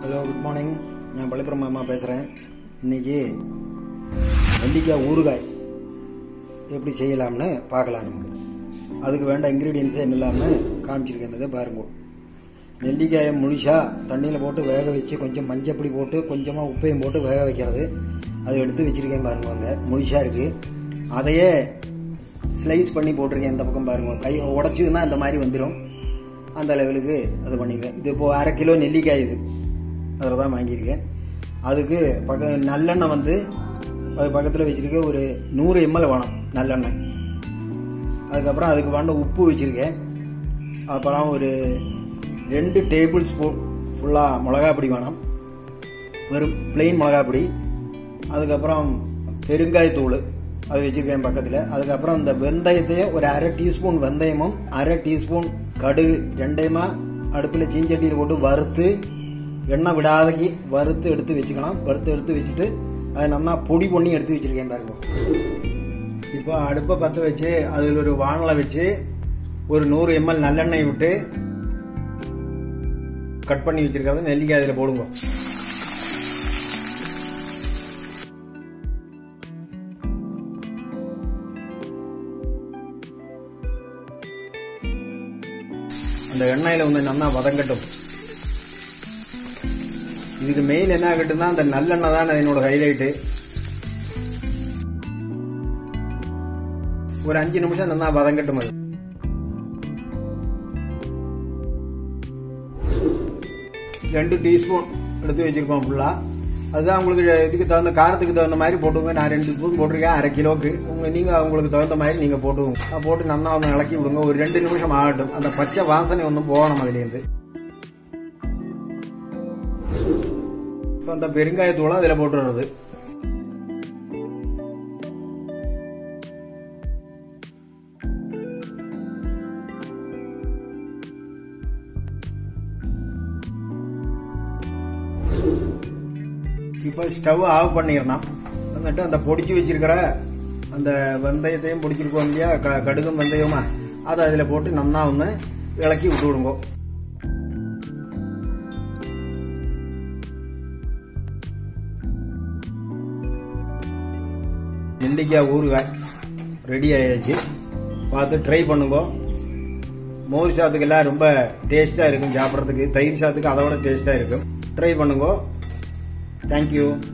hello good morning நான் பள்ளிப்புறம் மாமா பேசுகிறேன் இன்னைக்கு நெல்லிக்காய் ஊறுகாய் எப்படி செய்யலாம்னு பார்க்கலாம் நமக்கு அதுக்கு வேண்ட இன்க்ரீடியன்ஸே என்னலாம்னு காமிச்சிருக்கேன் இதை பாருங்க நெல்லிக்காயை முழுசாக தண்ணியில் போட்டு வேக வச்சு கொஞ்சம் மஞ்சப்பொடி போட்டு கொஞ்சமாக உப்பையும் போட்டு வேக வைக்கிறது அதை எடுத்து வச்சுருக்கேன் பாருங்க அங்கே முழுசாக இருக்குது அதையே ஸ்லைஸ் பண்ணி போட்டிருக்கேன் இந்த பக்கம் பாருங்க கை உடச்சதுன்னா இந்த மாதிரி வந்துடும் அந்த லெவலுக்கு அது பண்ணிக்கிறேன் இது இப்போ அரை கிலோ நெல்லிக்காய் இது அதில் தான் வாங்கியிருக்கேன் அதுக்கு பக்க நல்லெண்ணெய் வந்து அது பக்கத்தில் வச்சுருக்கேன் ஒரு நூறு எம்எல் வேணும் நல்லெண்ணெய் அதுக்கப்புறம் அதுக்கு வேண்ட உப்பு வச்சுருக்கேன் அப்புறம் ஒரு ரெண்டு டேபிள் ஸ்பூன் ஃபுல்லாக மிளகாப்பொடி வேணும் வெறும் பிளெயின் மிளகாப்பொடி அதுக்கப்புறம் பெருங்காயத்தூள் அது வச்சுருக்கேன் பக்கத்தில் அதுக்கப்புறம் இந்த வெந்தயத்தையும் ஒரு அரை டீஸ்பூன் வெந்தயமும் அரை டீஸ்பூன் கடுகு ரெண்டையுமா அடுப்பில் சீஞ்சட்டியில் போட்டு வறுத்து எண்ணெய் விடாதக்கு வறுத்து எடுத்து வச்சுக்கலாம் வறுத்து எடுத்து வச்சுட்டு அதை நல்லா பொடி பண்ணி எடுத்து வச்சுருக்கேன் பாருங்க இப்போ அடுப்பை பற்ற வச்சு அதில் ஒரு வானலை வச்சு ஒரு நூறு எம்எல் நல்லெண்ணெய் விட்டு கட் பண்ணி வச்சிருக்கிறத நெல்லிக்காய் அதில் போடுங்க அந்த எண்ணெயில் வந்து நல்லா வதங்கட்டும் இதுக்கு மெயின் என்ன ஆகட்டும்னா அந்த நல்லெண்ணெய் தான் என்னோட ஹைலைட்டு ஒரு அஞ்சு நிமிஷம் நல்லா வதங்கட்டும் அது ரெண்டு டீஸ்பூன் எடுத்து வச்சிருக்கோம் ஃபுல்லாக அதுதான் உங்களுக்கு இதுக்கு தகுந்த காரத்துக்கு தகுந்த மாதிரி போட்டுங்க நான் ரெண்டு ஸ்பூன் போட்டிருக்கேன் அரை கிலோக்கு உங்க நீங்கள் உங்களுக்கு தகுந்த மாதிரி நீங்கள் போட்டுவோங்க போட்டு நல்லா ஒன்று இலக்கி விடுங்க ஒரு ரெண்டு நிமிஷம் ஆகட்டும் அந்த பச்சை வாசனை ஒன்றும் போகணும் அதுலேருந்து இப்போ அந்த பெருங்காயத்தூளை அதில் போட்டுடுறது இப்போ ஸ்டவ் ஆஃப் பண்ணிடணும் வந்துட்டு அந்த பொடிச்சு வச்சிருக்கிற அந்த வெந்தயத்தையும் பொடிச்சிருக்கோம் இல்லையா க கடுகும் வெந்தயமா அதை அதில் போட்டு நல்லா ஒன்று இலக்கி விட்டு விடுங்க நெல்லிக்காய் ஊறுகாய் ரெடி ஆயாச்சு பார்த்து ட்ரை பண்ணுங்க மோர் சாத்துக்கெல்லாம் ரொம்ப டேஸ்ட்டாக இருக்கும் சாப்பிட்றதுக்கு தயிர் சாத்துக்கு அதை விட டேஸ்ட்டாக இருக்கும் ட்ரை பண்ணுங்க தேங்க்யூ